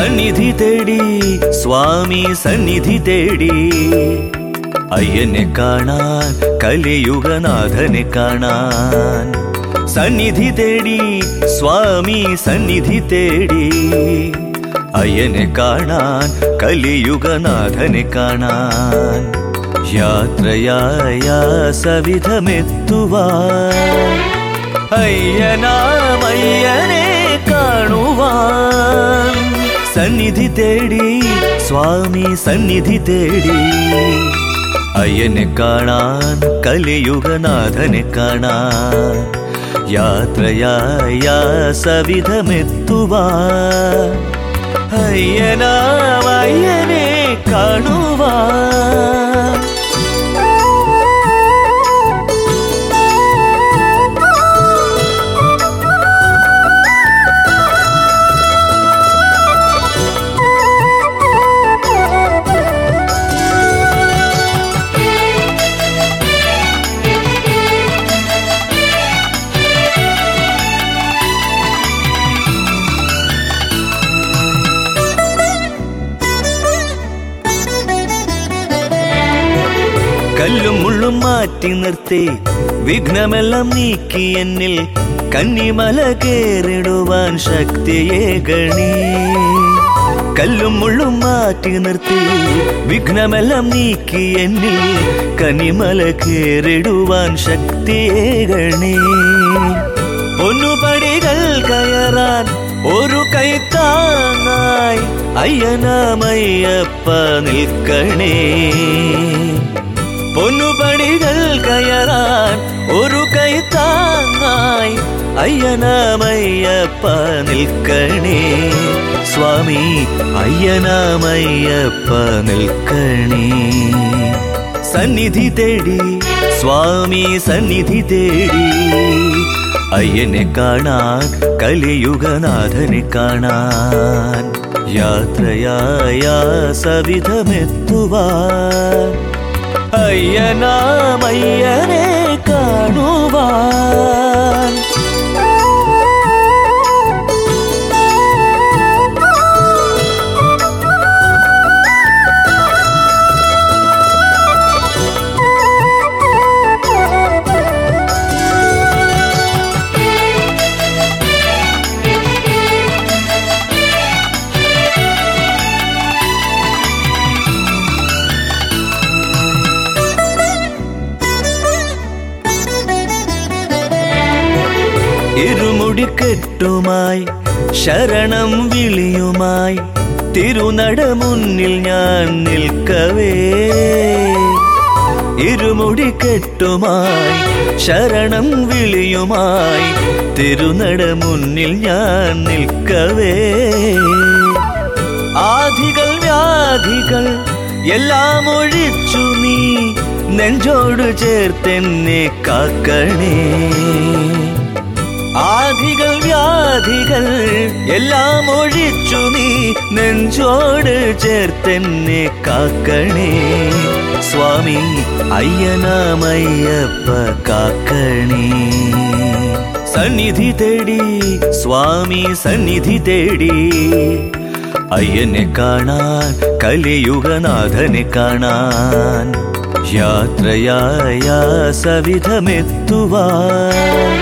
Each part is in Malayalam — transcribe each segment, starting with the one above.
സന്നിധി തേടി സ്വാമി സന്നിധി തേടി അയ്യനെ കാണാൻ കലിയുഗനാഥനെ കാണാൻ സന്നിധി തേടി സ്വാമി സന്നിധി തേടി അയ്യനെ കാണാൻ കലിയുഗനാഥനെ കാണാൻ യാത്രയായ സവിധമെത്തുവാൻ അയ്യനാമയ്യനെ കാണുവാൻ സന്നിധി തേടി സ്വാമി സന്നിധി തേടി അയ്യനെ കാണാൻ കലിയുഗനാഥനെ കാണാൻ യാത്രയായ സവിധമെത്തുവാൻ അയ്യനാമയ്യനെ കാണുവാൻ കല്ലും മുള്ളും മാറ്റി നിർത്തി വിഘ്നമെല്ലാം നീക്കി എന്നിൽ കന്നിമല കേറിടുവാൻ ശക്തിയെ ഗണി കല്ലും മുള്ളും മാറ്റി നിർത്തി വിഘ്നമെല്ലാം നീക്കി എന്നിൽ കനിമല കേറിടുവാൻ ശക്തിയെ ഗണി ഒന്നുപടികൾ കയറാൻ ഒരു കൈത്താങ്ങായി അയ്യനാമയ്യപ്പ നിൽക്കണേ പൊന്നുപടികൾ കയറാൻ ഒരു കൈ താങ്ങായി അയ്യനാമയ്യപ്പ നിൽക്കണേ സ്വാമി അയ്യനാമയ്യപ്പ നിൽക്കണേ സന്നിധി തേടി സ്വാമി സന്നിധി തേടി അയ്യനെ കാണാൻ കലിയുഗനാഥനെ കാണാൻ യാത്രയായ സവിധമെത്തുവാൻ അയ്യനാമയ്യനെ കാണുവാൻ ഇരുമുടിക്കെട്ടുമായി ശരണം വിളിയുമായി തിരുനട മുന്നിൽ ഞാൻ നിൽക്കവേ ഇരുമുടിക്കെട്ടുമായി ശരണം വിളിയുമായി തിരുനട മുന്നിൽ ഞാൻ നിൽക്കവേ ആധികൾ വ്യാധികൾ എല്ലാം ഒഴിച്ചു നീ നെഞ്ചോട് ചേർത്തെന്നെ കാക്കണേ ആധികൾ വ്യാധികൾ എല്ലാം ഒഴിച്ചു നീ നെഞ്ചോട് ചേർത്തെന്നെ കാക്കണേ സ്വാമി അയ്യനാമയ്യപ്പ കാക്കണേ സന്നിധി തേടി സ്വാമി സന്നിധി തേടി അയ്യനെ കാണാൻ കലിയുഗനാഥനെ കാണാൻ യാത്രയായ സവിധമെത്തുവാൻ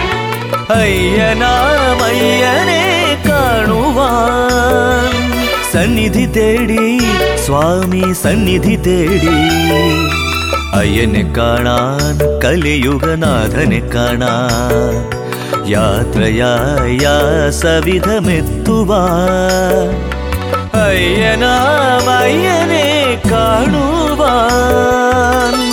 അയ്യനാമയ്യനെ കാണുവാൻ സന്നിധി തേടി സ്വാമി സന്നിധി തേടി അയ്യനെ കാണാൻ കലിയുഗനാഥനെ കാണാൻ യാത്രയായ സവിധമെത്തുവാൻ അയ്യനാമയ്യനെ കാണുവാൻ